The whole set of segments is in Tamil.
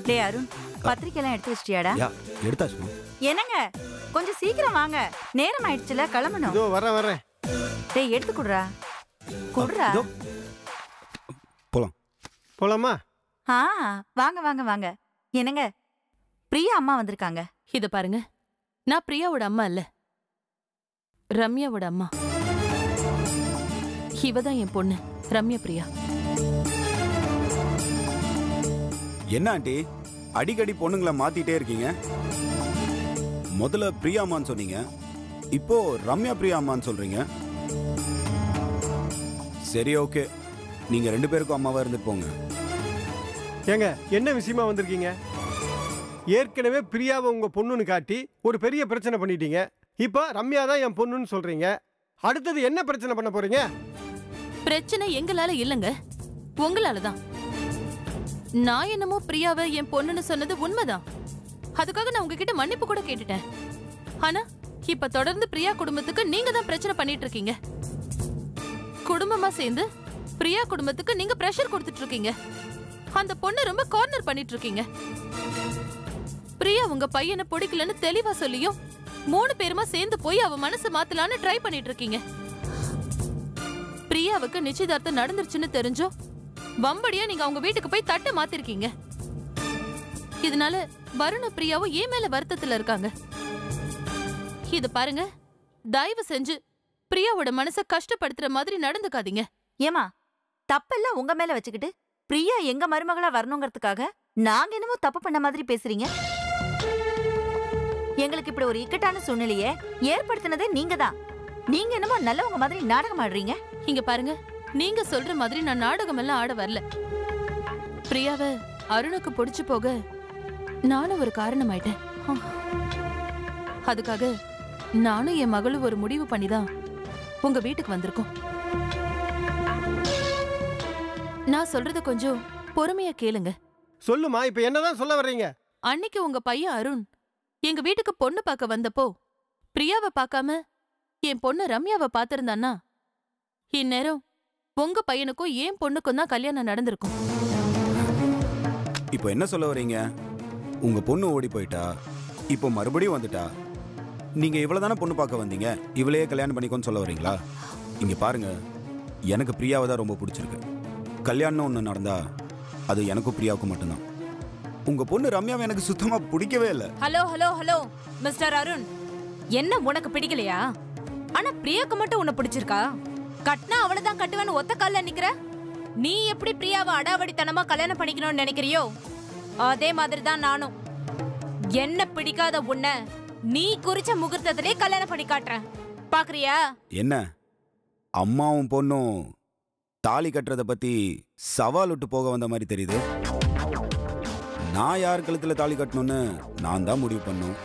டேய் அருண் பத்திரிக்கை எல்லாம் எடுத்து வச்சிட்டியாடா யா எடுத்தாச்சுமா என்னங்க கொஞ்சம் சீக்கிரம் வாங்க நேரம் ஆயிடுச்சுல கிளம்பணும் இதோ வரேன் வரேன் டேய் எடுத்து குடுறா குடுறா இதோ போலாம் போலாமா ஆ வாங்க வாங்க வாங்க என்னங்க பிரியா அம்மா வந்திருக்காங்க இத பாருங்க நான் பிரியாவோட அம்மா இல்ல ரம்யாவோட அம்மா இவதான் என் பொண்ணு ரம்யா பிரியா என்ன ஆண்டி அடிக்கடி பொண்ணுங்களை மாத்திட்டே இருக்கீங்க முதல்ல பிரியாமான்னு சொன்னீங்க இப்போ ரம்யா பிரியாமான்னு சொல்றீங்க சரி ஓகே நீங்க ரெண்டு பேருக்கும் அம்மாவா இருந்துட்டு போங்க ஏங்க என்ன விஷயமா வந்திருக்கீங்க ஏற்கனவே பிரியாவை உங்க பொண்ணுன்னு காட்டி ஒரு பெரிய பிரச்சனை பண்ணிட்டீங்க இப்போ ரம்யா தான் என் பொண்ணுன்னு சொல்றீங்க அடுத்தது என்ன பிரச்சனை பண்ண போறீங்க பிரச்சனை எங்களால இல்லங்க உங்களால தான் நான் என்னமோ பிரியாவை என் பொண்ணுன்னு சொன்னது உண்மைதான் அதுக்காக நான் உங்ககிட்ட மன்னிப்பு கூட கேட்டுட்டேன் ஆனா இப்ப தொடர்ந்து பிரியா குடும்பத்துக்கு நீங்க தான் பிரச்சனை பண்ணிட்டு இருக்கீங்க குடும்பமா சேர்ந்து பிரியா குடும்பத்துக்கு நீங்க பிரஷர் கொடுத்துட்டு இருக்கீங்க அந்த பொண்ணை ரொம்ப கார்னர் பண்ணிட்டு இருக்கீங்க பிரியா உங்க பையனை பிடிக்கலன்னு தெளிவா சொல்லியும் மூணு பேருமா சேர்ந்து போய் அவ மனசு மாத்தலான்னு ட்ரை பண்ணிட்டு இருக்கீங்க பிரியாவுக்கு நிச்சயதார்த்தம் நடந்துருச்சுன்னு தெரிஞ்சும் வம்படியா நீங்க அவங்க வீட்டுக்கு போய் தட்டை மாத்திருக்கீங்க இதனால வருணும் பிரியாவும் ஏன் மேல வருத்தத்துல இருக்காங்க இது பாருங்க தயவு செஞ்சு பிரியாவோட மனச கஷ்டப்படுத்துற மாதிரி நடந்துக்காதீங்க ஏமா தப்பெல்லாம் உங்க மேல வச்சுக்கிட்டு பிரியா எங்க மருமகளா வரணுங்கிறதுக்காக நாங்க என்னமோ தப்பு பண்ண மாதிரி பேசுறீங்க எங்களுக்கு இப்படி ஒரு இக்கட்டான சூழ்நிலையை ஏற்படுத்தினதே நீங்க தான் நீங்க என்னமோ நல்லவங்க மாதிரி நாடகம் ஆடுறீங்க இங்க பாருங்க நீங்க சொல்ற மாதிரி நான் நாடகம் எல்லாம் ஆட வரல பிரியாவ அருணுக்கு பிடிச்சு போக நானும் ஒரு காரணம் ஆயிட்டேன் அதுக்காக நானும் என் மகளும் ஒரு முடிவு பண்ணிதான் உங்க வீட்டுக்கு வந்திருக்கோம் நான் சொல்றத கொஞ்சம் பொறுமையா கேளுங்க சொல்லுமா இப்போ என்னதான் சொல்ல வர்றீங்க அன்னைக்கு உங்க பையன் அருண் எங்க வீட்டுக்கு பொண்ணு பார்க்க வந்தப்போ பிரியாவை பார்க்காம என் பொண்ணு ரம்யாவை பார்த்திருந்தான்னா இந்நேரம் உங்க பையனுக்கும் என் பொண்ணுக்கும் தான் கல்யாணம் நடந்திருக்கும் இப்போ என்ன சொல்ல வரீங்க உங்க பொண்ணு ஓடி போயிட்டா இப்போ மறுபடியும் வந்துட்டா நீங்க இவ்வளவுதானே பொண்ணு பார்க்க வந்தீங்க இவளையே கல்யாணம் பண்ணிக்கோன்னு சொல்ல வரீங்களா இங்க பாருங்க எனக்கு பிரியாவை தான் ரொம்ப பிடிச்சிருக்கு கல்யாணம் ஒன்று நடந்தா அது எனக்கும் பிரியாவுக்கும் மட்டும்தான் உங்க பொண்ணு ரம்யாவை எனக்கு சுத்தமா பிடிக்கவே இல்லை hello hello hello mister Arun என்ன உனக்கு பிடிக்கலையா ஆனா பிரியாக்கு மட்டும் உன்னை பிடிச்சிருக்கா கட்டினா அவளதான் கட்டுவேன்னு ஒத்த கால்ல நிக்கிற நீ எப்படி பிரியாவை அடாவடித்தனமா கல்யாணம் பண்ணிக்கணும்னு நினைக்கிறியோ அதே மாதிரி தான் நானும் என்ன பிடிக்காத உன்னை நீ குறிச்ச முகூர்த்தத்திலே கல்யாணம் பண்ணி காட்டுறேன் பாக்குறியா என்ன அம்மாவும் பொண்ணும் தாலி கட்டுறத பத்தி சவால் விட்டு போக வந்த மாதிரி தெரியுது நான் யார் கழுத்துல தாலி கட்டணும்னு நான் தான் முடிவு பண்ணும்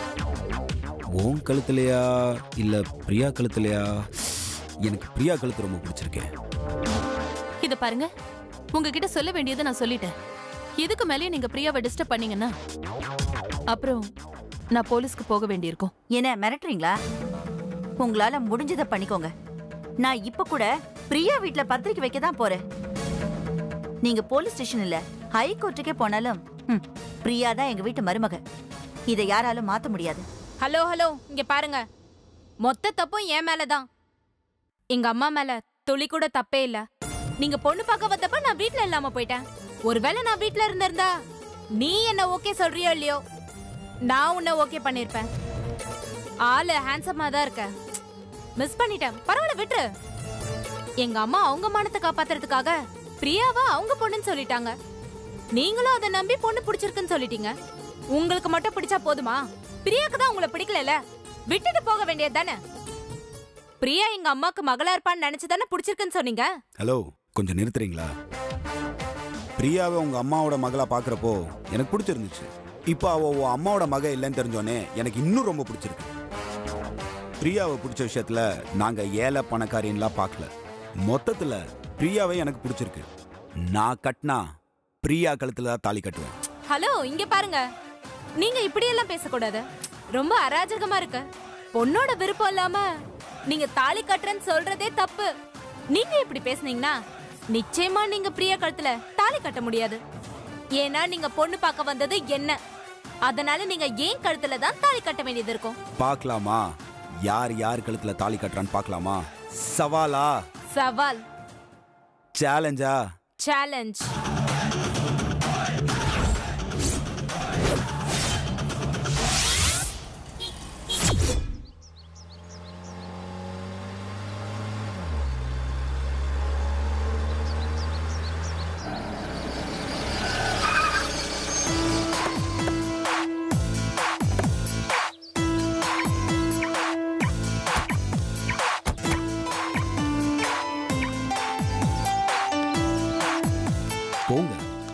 உன் கழுத்துலையா இல்ல பிரியா கழுத்துலையா எனக்கு பிரியா கழுத்து ரொம்ப பிடிச்சிருக்கேன் இத பாருங்க உங்ககிட்ட சொல்ல வேண்டியதை நான் சொல்லிட்டேன் இதுக்கு மேலே நீங்க பிரியாவை டிஸ்டர்ப் பண்ணீங்கன்னா அப்புறம் நான் போலீஸ்க்கு போக வேண்டியிருக்கும் என்ன மிரட்டுறீங்களா உங்களால முடிஞ்சதை பண்ணிக்கோங்க நான் இப்ப கூட பிரியா வீட்ல பத்திரிக்கை வைக்க தான் போறேன் நீங்க போலீஸ் ஸ்டேஷன் இல்ல ஹை கோர்ட்டுக்கே போனாலும் ம், பிரியா தான் எங்க வீட்டு மருமக இதை யாராலும் மாத்த முடியாது ஹலோ ஹலோ இங்க பாருங்க மொத்த தப்பும் என் மேலதான் எங்க அம்மா மேல துளி கூட தப்பே இல்ல நீங்க பொண்ணு பார்க்க வந்தப்ப நான் வீட்ல இல்லாம போயிட்டேன் ஒருவேளை நான் வீட்ல இருந்திருந்தா நீ என்ன ஓகே சொல்றியோ இல்லையோ நான் உன்னை ஓகே பண்ணிருப்பேன் ஆளு ஹேண்ட்ஸமா தான் இருக்க மிஸ் பண்ணிட்டேன் பரவாயில்ல விட்டுரு எங்க அம்மா அவங்க மானத்தை காப்பாத்துறதுக்காக பிரியாவா அவங்க பொண்ணுன்னு சொல்லிட்டாங்க நீங்களும் அதை நம்பி பொண்ணு பிடிச்சிருக்குன்னு சொல்லிட்டீங்க உங்களுக்கு மட்டும் பிடிச்சா போதுமா பிரியாக்கு தான் உங்களை பிடிக்கல விட்டுட்டு போக வேண்டியது தானே பிரியா எங்க அம்மாக்கு மகளா இருப்பான்னு நினைச்சு தானே பிடிச்சிருக்குன்னு சொன்னீங்க ஹலோ கொஞ்சம் நிறுத்துறீங்களா பிரியாவை உங்க அம்மாவோட மகளா பார்க்கறப்போ எனக்கு பிடிச்சிருந்துச்சு இப்போ அவ உன் அம்மாவோட மக இல்லைன்னு தெரிஞ்சோனே எனக்கு இன்னும் ரொம்ப பிடிச்சிருக்கு பிரியாவை பிடிச்ச விஷயத்துல நாங்க ஏழை பணக்காரின்லாம் பார்க்கல மொத்தத்துல பிரியாவை எனக்கு பிடிச்சிருக்கு நான் கட்டினா பிரியா கழுத்துல தான் தாலி கட்டுவேன் ஹலோ இங்க பாருங்க நீங்க இப்படி எல்லாம் பேசக்கூடாது ரொம்ப அராஜகமா இருக்கு பொண்ணோட விருப்பம் இல்லாம நீங்க தாலி கட்டுறேன்னு சொல்றதே தப்பு நீங்க இப்படி பேசுனீங்கன்னா நிச்சயமா நீங்க பிரியா கழுத்துல தாலி கட்ட முடியாது ஏன்னா நீங்க பொண்ணு பார்க்க வந்தது என்ன அதனால நீங்க ஏன் கழுத்துல தான் தாலி கட்ட வேண்டியது இருக்கும் பார்க்கலாமா யார் யார் கழுத்துல தாலி கட்டுறான்னு பார்க்கலாமா சவாலா சவால் சேலஞ்சா சேலஞ்ச் போங்க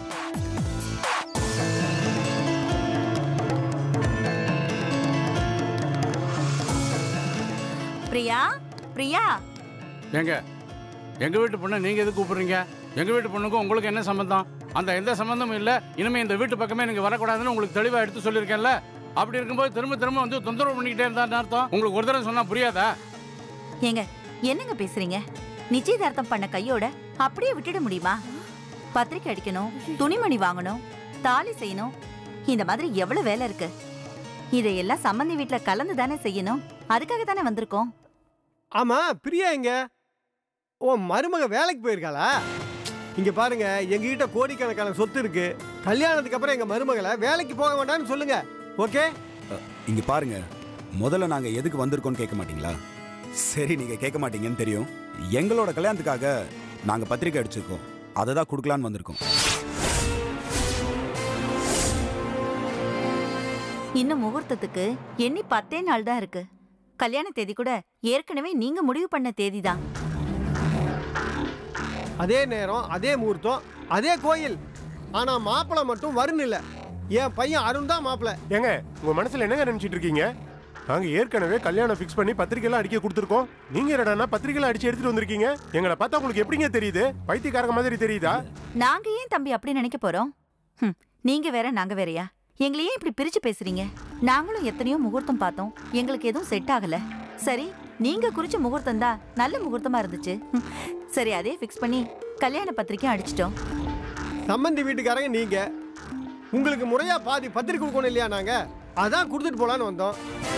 பிரியா பிரியா ஏங்க எங்க வீட்டு பொண்ணை நீங்க எதுக்கு கூப்பிடுறீங்க எங்க வீட்டு பொண்ணுக்கும் உங்களுக்கு என்ன சம்பந்தம் அந்த எந்த சம்பந்தமும் இல்ல இனிமே இந்த வீட்டு பக்கமே நீங்க வரக்கூடாதுன்னு உங்களுக்கு தெளிவா எடுத்து சொல்லியிருக்கேன்ல அப்படி இருக்கும்போது திரும்ப திரும்ப வந்து தொந்தரவு பண்ணிக்கிட்டே இருந்தான்னு அர்த்தம் உங்களுக்கு ஒரு தடவை சொன்னா புரியாதா ஏங்க என்னங்க பேசுறீங்க நிச்சயதார்த்தம் பண்ண கையோட அப்படியே விட்டுட முடியுமா பத்திரிக்கை அடிக்கணும் துணிமணி வாங்கணும் தாலி செய்யணும் இந்த மாதிரி எவ்வளவு வேலை இருக்கு இதையெல்லாம் சம்மந்தி வீட்ல கலந்து தானே செய்யணும் அதுக்காக தானே வந்திருக்கோம் ஆமா பிரியா எங்க ஓ மருமக வேலைக்கு போயிருக்காளா இங்க பாருங்க எங்ககிட்ட கோடிக்கணக்கான சொத்து இருக்கு கல்யாணத்துக்கு அப்புறம் எங்க மருமகளை வேலைக்கு போக வேண்டாம்னு சொல்லுங்க ஓகே இங்க பாருங்க முதல்ல நாங்க எதுக்கு வந்திருக்கோம்னு கேட்க மாட்டீங்களா சரி நீங்க கேட்க மாட்டீங்கன்னு தெரியும் எங்களோட கல்யாணத்துக்காக நாங்க பத்திரிக்கை அடிச்சிருக்கோம் அதை தான் கொடுக்கலான்னு வந்திருக்கோம் இன்னும் முகூர்த்தத்துக்கு எண்ணி பத்தே நாள் தான் இருக்கு கல்யாண தேதி கூட ஏற்கனவே நீங்க முடிவு பண்ண தேதி தான் அதே நேரம் அதே முகூர்த்தம் அதே கோயில் ஆனா மாப்பிள்ளை மட்டும் வருண் இல்ல என் பையன் அருண் தான் மாப்பிள்ளை ஏங்க உங்க மனசுல என்னங்க நினைச்சிட்டு இருக்கீங்க நாங்க ஏற்கனவே கல்யாணம் ஃபிக்ஸ் பண்ணி பத்திரிக்கை எல்லாம் அடிக்க கொடுத்துருக்கோம் நீங்க என்னடான்னா பத்திரிக்கை எல்லாம் அடிச்சு எடுத்துட்டு வந்திருக்கீங்க எங்களை பார்த்தா உங்களுக்கு எப்படிங்க தெரியுது பைத்தியக்காரங்க மாதிரி தெரியுதா நாங்க ஏன் தம்பி அப்படி நினைக்க போறோம் ஹம், நீங்க வேற நாங்க வேறயா எங்களை ஏன் இப்படி பிரிச்சு பேசுறீங்க நாங்களும் எத்தனையோ முகூர்த்தம் பார்த்தோம் எங்களுக்கு எதுவும் செட் ஆகல சரி நீங்க குறிச்ச முகூர்த்தம் தான் நல்ல முகூர்த்தமா இருந்துச்சு ஹம், சரி அதே ஃபிக்ஸ் பண்ணி கல்யாண பத்திரிக்கை அடிச்சிட்டோம் சம்மந்தி வீட்டுக்காரங்க நீங்க உங்களுக்கு முறையா பாதி பத்திரிக்கை கொடுக்கணும் இல்லையா நாங்க அதான் கொடுத்துட்டு போலான்னு வந்தோம்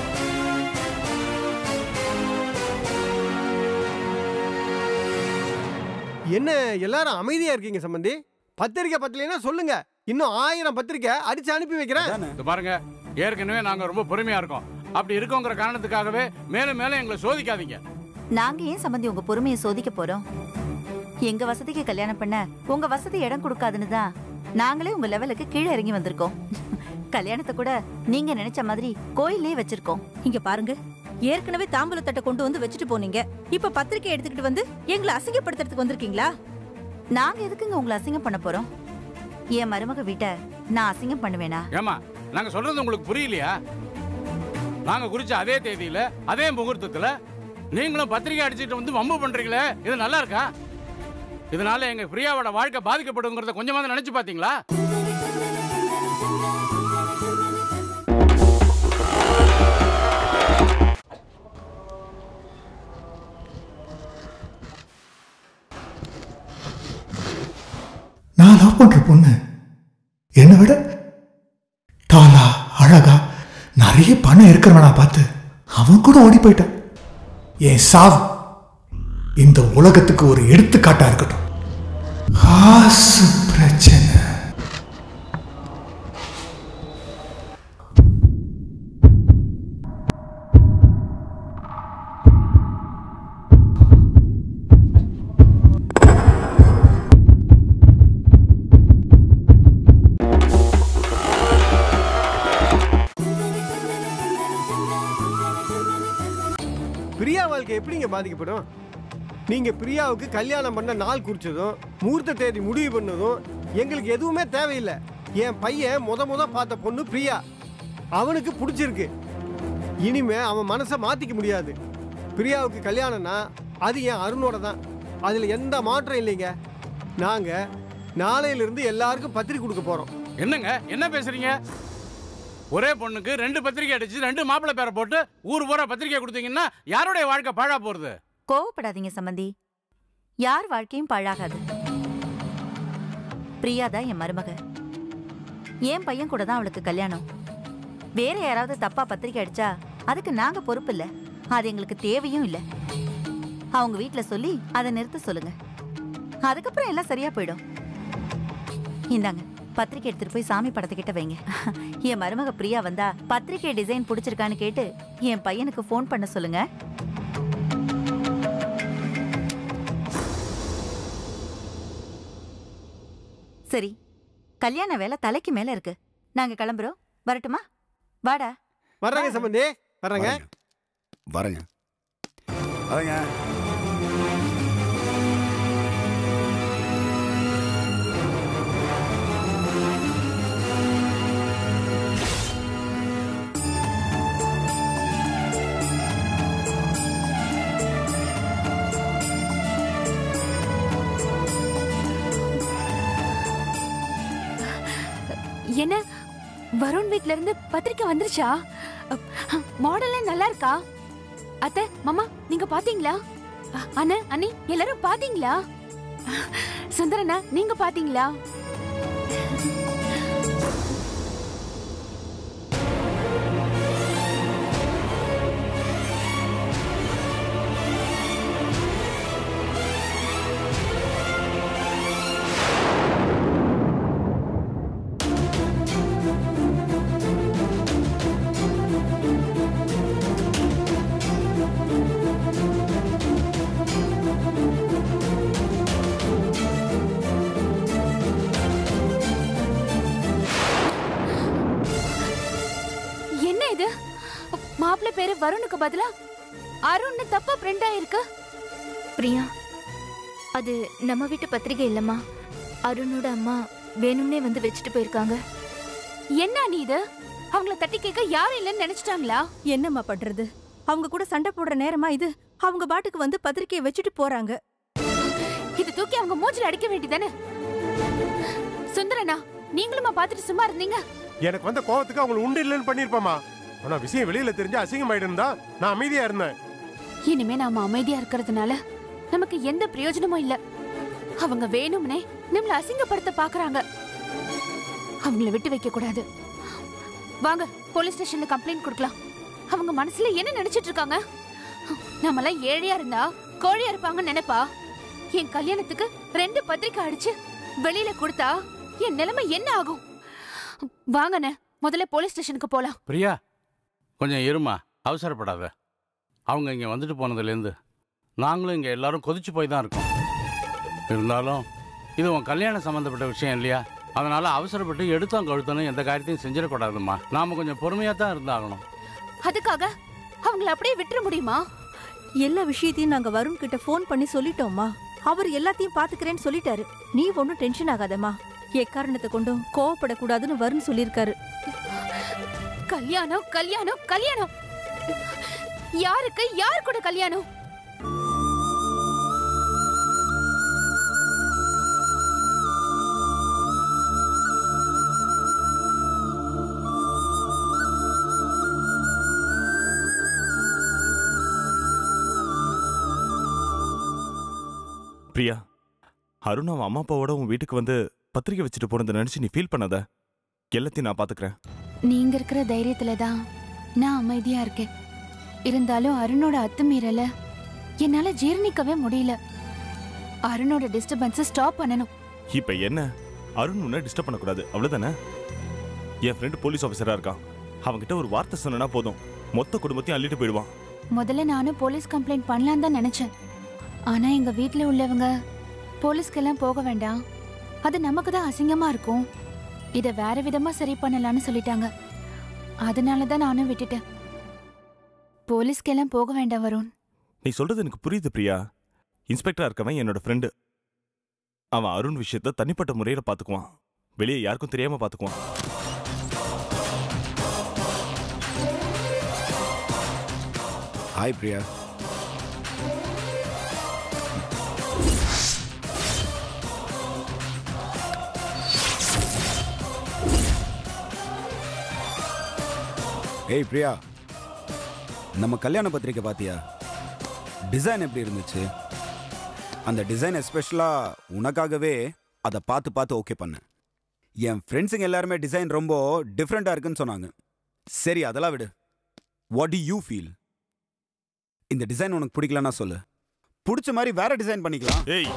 என்ன எல்லாரும் அமைதியா இருக்கீங்க சம்பந்தி பத்திரிக்கை பத்தலைன்னா சொல்லுங்க இன்னும் ஆயிரம் பத்திரிக்கை அடிச்சு அனுப்பி வைக்கிறேன் அதானே? இது பாருங்க ஏற்கனவே நாங்க ரொம்ப பொறுமையா இருக்கோம் அப்படி இருக்கோங்கிற காரணத்துக்காகவே மேலும் மேலும் எங்களை சோதிக்காதீங்க நாங்க ஏன் சம்பந்தி உங்க பொறுமையை சோதிக்க போறோம் எங்க வசதிக்கு கல்யாணம் பண்ண உங்க வசதி இடம் கொடுக்காதுன்னு தான் நாங்களே உங்க லெவலுக்கு கீழே இறங்கி வந்திருக்கோம் கல்யாணத்தை கூட நீங்க நினைச்ச மாதிரி கோயிலே வச்சிருக்கோம் இங்க பாருங்க ஏற்கனவே தாம்பூலத்தட்டை கொண்டு வந்து வச்சுட்டு போனீங்க இப்ப பத்திரிக்கை எடுத்துக்கிட்டு வந்து எங்களை அசிங்கப்படுத்துறதுக்கு வந்திருக்கீங்களா நாங்க எதுக்குங்க உங்களை அசிங்கம் பண்ண போறோம் என் மருமக வீட்டை நான் அசிங்கம் பண்ணுவேனா ஏமா நாங்க சொல்றது உங்களுக்கு புரியலையா நாங்க குறிச்ச அதே தேதியில அதே முகூர்த்தத்துல நீங்களும் பத்திரிக்கை அடிச்சிட்டு வந்து வம்பு பண்றீங்களே இது நல்லா இருக்கா இதனால எங்க பிரியாவோட வாழ்க்கை பாதிக்கப்படுங்கிறத கொஞ்சமாவது நினைச்சு பாத்தீங்களா நான் லவ் பண்ற பொண்ணு என்னை விட டாலா அழகா நிறைய பணம் இருக்கிறவனா பார்த்து அவன் கூட ஓடி போயிட்டான் என் சாவு இந்த உலகத்துக்கு ஒரு எடுத்துக்காட்டா இருக்கட்டும் காசு பிரச்சனை பிரியா வாழ்க்கை எப்படிங்க பாதிக்கப்படும் நீங்க பிரியாவுக்கு கல்யாணம் பண்ண நாள் குறிச்சதும் முகூர்த்த தேதி முடிவு பண்ணதும் எங்களுக்கு எதுவுமே தேவையில்லை என் பையன் முத முத பார்த்த பொண்ணு பிரியா அவனுக்கு பிடிச்சிருக்கு இனிமே அவன் மனசை மாத்திக்க முடியாது பிரியாவுக்கு கல்யாணம்னா அது என் அருணோட தான் அதுல எந்த மாற்றம் இல்லைங்க நாங்க நாளையிலிருந்து எல்லாருக்கும் பத்திரிக்கை கொடுக்க போறோம் என்னங்க என்ன பேசுறீங்க ஒரே பொண்ணுக்கு ரெண்டு பத்திரிக்கை அடிச்சு ரெண்டு மாப்பிள்ளை பேரை போட்டு ஊர் பூரா பத்திரிக்கை கொடுத்தீங்கன்னா யாருடைய வாழ்க்கை பாழா போறது கோவப்படாதீங்க சம்பந்தி யார் வாழ்க்கையும் பாழாகாது பிரியா தான் என் மருமக என் பையன் கூட தான் அவளுக்கு கல்யாணம் வேற யாராவது தப்பா பத்திரிக்கை அடிச்சா அதுக்கு நாங்க பொறுப்பு இல்ல அது எங்களுக்கு தேவையும் இல்ல அவங்க வீட்ல சொல்லி அதை நிறுத்த சொல்லுங்க அதுக்கப்புறம் எல்லாம் சரியா போயிடும் இந்தாங்க பத்திரிக்கை எடுத்துட்டு போய் சாமி படத்துக்கிட்ட வைங்க என் மருமக பிரியா வந்தா பத்திரிக்கை டிசைன் பிடிச்சிருக்கான்னு கேட்டு என் பையனுக்கு ஃபோன் பண்ண சொல்லுங்க சரி கல்யாண வேலை தலைக்கு மேல இருக்கு நாங்க கிளம்புறோம் வரட்டுமா வாடா வர்றாங்க சம்பந்தி வர்றாங்க வரேங்க வரேங்க என்ன வருண் வீட்ல இருந்து பத்திரிக்கை வந்துருச்சா மாடல்ல நல்லா இருக்கா அத்தை மாமா நீங்க பாத்தீங்களா அ- அண்ணா அண்ணி எல்லாரும் பாத்தீங்களா சுந்தரண்ணா நீங்க பாத்தீங்களா என்ன இது மாப்பிள்ளை பேரு வருணுக்கு பதிலா அருண்னு தப்பா பிரிண்ட் ஆயிருக்கு பிரியா அது நம்ம வீட்டு பத்திரிகை இல்லம்மா அருணோட அம்மா வேணும்னே வந்து வச்சுட்டு போயிருக்காங்க என்ன நீ இது அவங்கள தட்டி கேட்க யாரும் இல்லைன்னு நினைச்சிட்டாங்களா என்னம்மா பண்றது அவங்க கூட சண்டை போடுற நேரமா இது அவங்க பாட்டுக்கு வந்து பத்திரிக்கையை வச்சுட்டு போறாங்க இது தூக்கி அவங்க மூஞ்சில அடிக்க வேண்டியதானே சுந்தரண்ணா நீங்களுமா பார்த்துட்டு சும்மா இருந்தீங்க எனக்கு வந்த கோவத்துக்கு அவங்களை உண்டு இல்லைன்னு பண்ணிருப்போமா ஆனா விஷயம் வெளியில தெரிஞ்சு அசிங்கமாயிட்டு தான் நான் அமைதியா இருந்தேன் இனிமே நாம அமைதியா இருக்கிறதுனால நமக்கு எந்த பிரயோஜனமும் இல்ல அவங்க வேணும்னே நம்மள அசிங்கப்படுத்த பாக்குறாங்க அவங்கள விட்டு வைக்க கூடாது வாங்க போலீஸ் ஸ்டேஷன்ல கம்ப்ளைண்ட் கொடுக்கலாம் அவங்க மனசுல என்ன நினைச்சிட்டு இருக்காங்க நம்மளாம் ஏழையா இருந்தா கோழியா இருப்பாங்கன்னு நினைப்பா என் கல்யாணத்துக்கு ரெண்டு பத்திரிக்கை அடிச்சு வெளியில கொடுத்தா என் நிலைமை என்ன ஆகும் வாங்கண்ணே முதல்ல போலீஸ் ஸ்டேஷனுக்கு போலாம் பிரியா கொஞ்சம் இருமா அவசரப்படாத அவங்க இங்கே வந்துட்டு போனதுலேருந்து நாங்களும் இங்கே எல்லாரும் கொதிச்சு போய் தான் இருக்கோம் இருந்தாலும் இது உன் கல்யாணம் சம்மந்தப்பட்ட விஷயம் இல்லையா அதனால அவசரப்பட்டு எடுத்தோம் கழுத்தனும் எந்த காரியத்தையும் செஞ்சிடக்கூடாதும்மா நாம கொஞ்சம் பொறுமையாக தான் இருந்தாகணும் அதுக்காக அவங்கள அப்படியே விட்டுற முடியுமா எல்லா விஷயத்தையும் நாங்க வருண் கிட்ட ஃபோன் பண்ணி சொல்லிட்டோம்மா அவர் எல்லாத்தையும் பாத்துக்கிறேன்னு சொல்லிட்டாரு நீ ஒன்னும் டென்ஷன் ஆகாதம்மா எக்காரணத்தை கொண்டும் கோவப்படக்கூடாதுன்னு வருண் சொல்லியிருக்காரு கல்யாணம் கல்யாணம் கல்யாணம் யாருக்கு யார் கூட கல்யாணம் பிரியா அருண் அவன் அம்மா அப்பாவோட உன் வீட்டுக்கு வந்து பத்திரிக்கை வச்சுட்டு போனதை நினைச்சு நீ ஃபீல் பண்ணாத எல்லாத்தையும் நான் பாத்துக்கிறேன் நீங்க இருக்கிற தைரியத்துல தான் நான் அமைதியா இருக்கேன் இருந்தாலும் அருணோட அத்துமீறல என்னால ஜீரணிக்கவே முடியல அருணோட டிஸ்டர்பன்ஸை ஸ்டாப் பண்ணணும் இப்ப என்ன அருண் உன்னை டிஸ்டர்ப் பண்ணக்கூடாது அவ்வளவுதானே என் ஃப்ரெண்டு போலீஸ் ஆஃபீஸரா இருக்கான் அவன்கிட்ட ஒரு வார்த்தை சொன்னா போதும் மொத்த குடும்பத்தையும் அள்ளிட்டு போயிடுவான் முதல்ல நானும் போலீஸ் கம்ப்ளைண்ட் பண்ணலாம் தான் நினைச்சேன் ஆனா எங்க வீட்ல உள்ளவங்க போலீஸ்க்கெல்லாம் போக வேண்டாம் அது நமக்கு தான் அசிங்கமா இருக்கும் இத வேற விதமா சரி பண்ணலாம்னு சொல்லிட்டாங்க அதனால தான் நானும் விட்டுட்டேன் போலீஸ்க்கெல்லாம் போக வேண்டாம் வருண் நீ சொல்றது எனக்கு புரியுது பிரியா இன்ஸ்பெக்டரா இருக்கவன் என்னோட ஃப்ரெண்டு அவன் அருண் விஷயத்த தனிப்பட்ட முறையில பாத்துக்குவான் வெளியே யாருக்கும் தெரியாம பாத்துக்குவான் ஹாய் பிரியா ஏய் பிரியா நம்ம கல்யாண பத்திரிக்கை பாத்தியா டிசைன் எப்படி இருந்துச்சு அந்த டிசைன் எஸ்பெஷலாக உனக்காகவே அதை பார்த்து பார்த்து ஓகே பண்ணேன் என் ஃப்ரெண்ட்ஸுங்க எல்லாருமே டிசைன் ரொம்ப டிஃப்ரெண்டா இருக்குன்னு சொன்னாங்க சரி அதெல்லாம் விடு வாட் டு யூ ஃபீல் இந்த டிசைன் உனக்கு பிடிக்கலன்னா சொல்லு பிடிச்ச மாதிரி வேற டிசைன் பண்ணிக்கலாம் ஏய்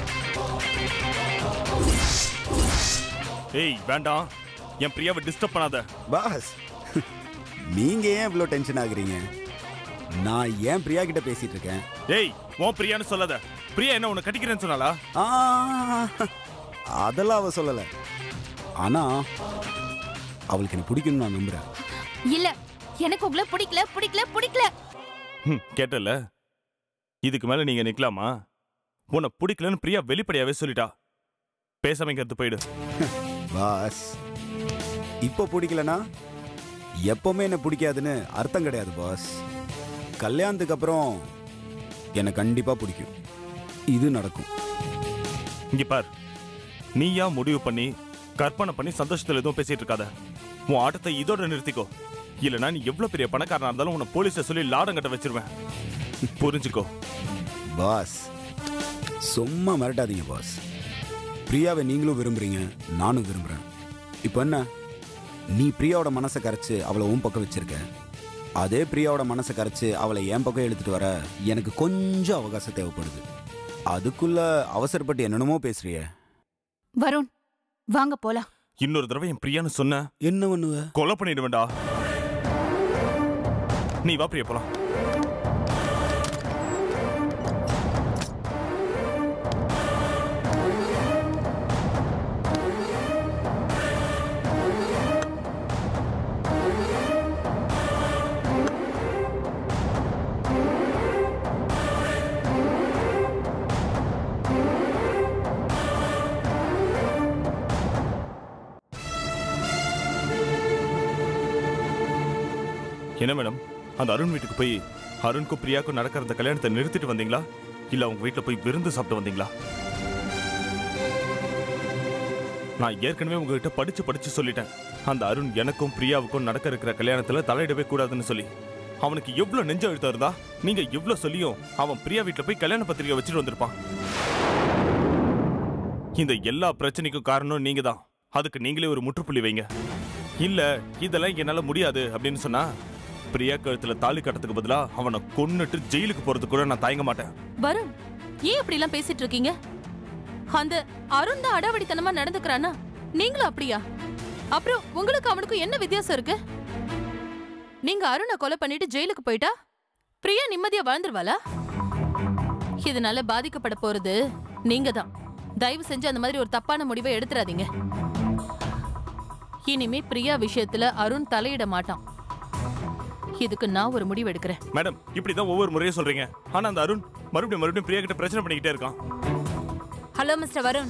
ஏய் வேண்டாம் என் பிரியாவை டிஸ்டர்ப் பண்ணாத பாஸ் நீங்க ஏன் இவ்வளோ டென்ஷன் ஆகுறீங்க நான் ஏன் பிரியா கிட்ட பேசிட்டு இருக்கேன் ஏய் உன் பிரியான்னு சொல்லாத பிரியா என்ன உன்னை கட்டிக்கிறேன்னு சொன்னாலா ஆ, அதெல்லாம் அவ சொல்லல ஆனா அவளுக்கு என்ன பிடிக்கும்னு நான் நம்புறேன் இல்ல எனக்கு உங்களை பிடிக்கல பிடிக்கல பிடிக்கல ம், கேட்டல இதுக்கு மேல நீங்க நிக்கலாமா உன்னை பிடிக்கலன்னு பிரியா வெளிப்படையாவே சொல்லிட்டா பேசாம இங்க இருந்து போயிடு பாஸ் இப்போ பிடிக்கலனா எப்பவுமே என்ன பிடிக்காதுன்னு அர்த்தம் கிடையாது பாஸ் கல்யாணத்துக்கு அப்புறம் எனக்கு கண்டிப்பா பிடிக்கும் இது நடக்கும் இங்க பார் நீயா முடிவு பண்ணி கற்பனை பண்ணி சந்தோஷத்துல எதுவும் பேசிட்டு இருக்காத உன் ஆட்டத்தை இதோட நிறுத்திக்கோ இல்லனா நீ எவ்வளவு பெரிய பணக்காரனா இருந்தாலும் உன்னை போலீஸ்ல சொல்லி லாடம் கட்ட வச்சிருவேன் புரிஞ்சுக்கோ பாஸ் சும்மா மிரட்டாதீங்க பாஸ் பிரியாவை நீங்களும் விரும்புறீங்க நானும் விரும்புறேன் இப்போ என்ன நீ பிரியாவோட மனசை கரைச்சு அவளை உன் பக்கம் வச்சிருக்க அதே பிரியாவோட மனசை கரைச்சு அவளை என் பக்கம் எடுத்துட்டு வர எனக்கு கொஞ்சம் அவகாசம் தேவைப்படுது அதுக்குள்ள அவசரப்பட்டு என்னென்னமோ பேசுறியே வருண் வாங்க போலாம் இன்னொரு தடவை என் பிரியான்னு சொன்ன என்ன பண்ணுவ கொலை பண்ணிடுவேன்டா நீ வா பிரியா போலாம் என்ன மேடம் அந்த அருண் வீட்டுக்கு போய் அருணுக்கும் பிரியாக்கும் நடக்கிற அந்த கல்யாணத்தை நிறுத்திட்டு வந்தீங்களா இல்ல அவங்க வீட்டுல போய் விருந்து சாப்பிட்டு வந்தீங்களா நான் ஏற்கனவே உங்ககிட்ட படிச்சு படிச்சு சொல்லிட்டேன் அந்த அருண் எனக்கும் பிரியாவுக்கும் நடக்க இருக்கிற கல்யாணத்துல தலையிடவே கூடாதுன்னு சொல்லி அவனுக்கு எவ்வளவு நெஞ்ச எழுத்தம் இருந்தா நீங்க எவ்வளவு சொல்லியும் அவன் பிரியா வீட்டுல போய் கல்யாண பத்திரிக்கை வச்சுட்டு வந்திருப்பான் இந்த எல்லா பிரச்சனைக்கும் காரணம் நீங்க தான் அதுக்கு நீங்களே ஒரு முற்றுப்புள்ளி வைங்க இல்ல இதெல்லாம் என்னால முடியாது அப்படின்னு சொன்னா பிரியா கழுத்துல தாலி கட்டத்துக்கு பதிலா அவனை கொன்னுட்டு ஜெயிலுக்கு போறதுக்கு கூட நான் தயங்க மாட்டேன் வருண் ஏன் இப்படி எல்லாம் பேசிட்டு இருக்கீங்க அந்த அருண் தான் அடாவடித்தனமா நடந்துக்கிறானா நீங்களும் அப்படியா அப்புறம் உங்களுக்கு அவனுக்கும் என்ன வித்தியாசம் இருக்கு நீங்க அருணை கொலை பண்ணிட்டு ஜெயிலுக்கு போயிட்டா பிரியா நிம்மதியா வாழ்ந்துருவாளா இதனால பாதிக்கப்பட போறது நீங்க தான் தயவு செஞ்சு அந்த மாதிரி ஒரு தப்பான முடிவை எடுத்துறாதீங்க இனிமே பிரியா விஷயத்துல அருண் தலையிட மாட்டான் இதுக்கு நான் ஒரு முடிவு எடுக்கிறேன் மேடம் இப்படிதான் ஒவ்வொரு முறையும் சொல்றீங்க ஆனா அந்த அருண் மறுபடியும் மறுபடியும் பிரியா கிட்ட பிரச்சனை பண்ணிக்கிட்டே இருக்கான் ஹலோ மிஸ்டர் வருண்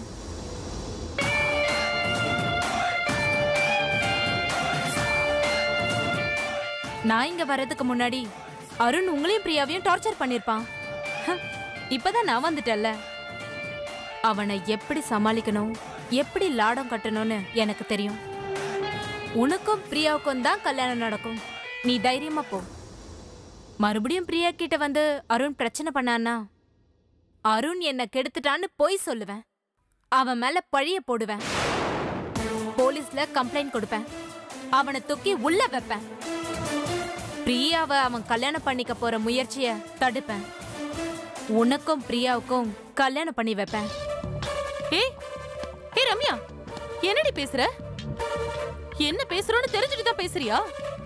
நான் இங்க வர்றதுக்கு முன்னாடி அருண் உங்களையும் பிரியாவையும் டார்ச்சர் பண்ணிருப்பான் ஹம், இப்பதான் நான் வந்துட்டேன்ல அவனை எப்படி சமாளிக்கணும் எப்படி லாடம் கட்டணும்னு எனக்கு தெரியும் உனக்கும் பிரியாவுக்கும் தான் கல்யாணம் நடக்கும் நீ தைரியமா போ மறுபடியும் பிரியா கிட்ட வந்து அருண் பிரச்சனை பண்ணானா அருண் என்ன கெடுத்துட்டான்னு பொய் சொல்லுவேன் அவன் மேல பழிய போடுவேன் போலீஸ்ல கம்ப்ளைண்ட் கொடுப்பேன் அவனை தூக்கி உள்ள வைப்பேன் பிரியாவை அவன் கல்யாணம் பண்ணிக்க போற முயற்சிய தடுப்பேன் உனக்கும் பிரியாவுக்கும் கல்யாணம் பண்ணி வைப்பேன் ஏய் ஏய் ரம்யா என்னடி பேசுற என்ன பேசுறோன்னு தெரிஞ்சுட்டு தான் பேசுறியா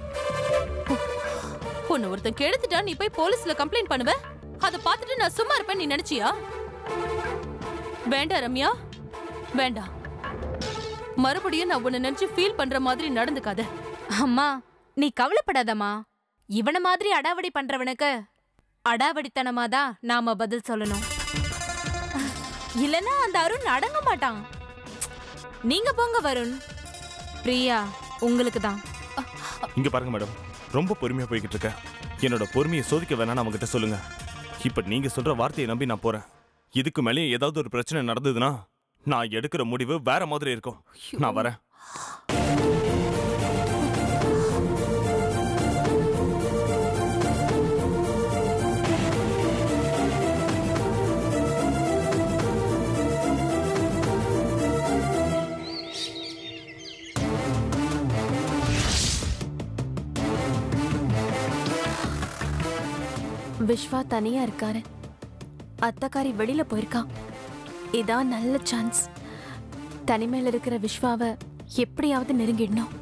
உன்னை ஒருத்தன் கெடுத்துட்டா நீ போய் போலீஸ்ல கம்ப்ளைண்ட் பண்ணுவ அத பார்த்துட்டு நான் சும்மா இருப்பேன் நீ நினைச்சியா வேண்டாம் ரம்யா வேண்டாம் மறுபடியும் நான் உன்னை நினைச்சு ஃபீல் பண்ற மாதிரி நடந்துக்காத அம்மா நீ கவலைப்படாதம்மா இவன மாதிரி அடாவடி பண்றவனுக்கு அடாவடித்தனமா தான் நாம பதில் சொல்லணும் இல்லனா அந்த அருண் அடங்க மாட்டான் நீங்க போங்க வருண் பிரியா உங்களுக்கு தான் இங்க பாருங்க மேடம் ரொம்ப பொறுமையா போய்கிட்டு இருக்கேன் என்னோட பொறுமையை சோதிக்க வேணாம்னு அவங்ககிட்ட சொல்லுங்க இப்ப நீங்க சொல்ற வார்த்தையை நம்பி நான் போறேன் இதுக்கு மேலேயும் ஏதாவது ஒரு பிரச்சனை நடந்ததுன்னா நான் எடுக்கிற முடிவு வேற மாதிரி இருக்கும் நான் வரேன் விஸ்வா தனியா இருக்காரு அத்தக்காரி வெளியில போயிருக்கா இதான் நல்ல சான்ஸ் தனிமையில இருக்கிற விஸ்வாவை எப்படியாவது நெருங்கிடணும்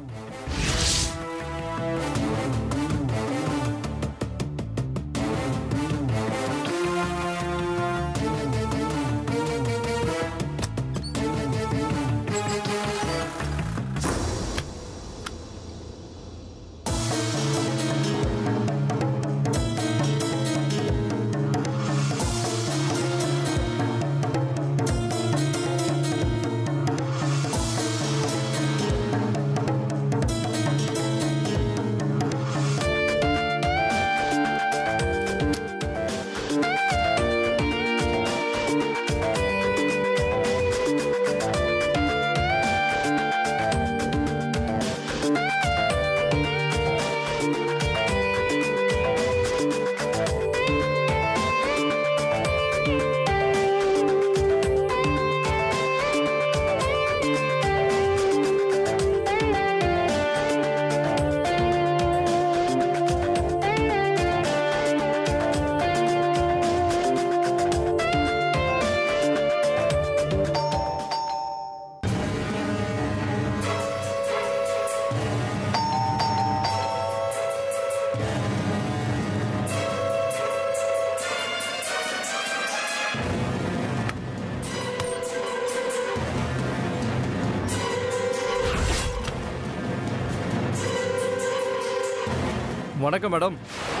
வணக்கம் மேடம்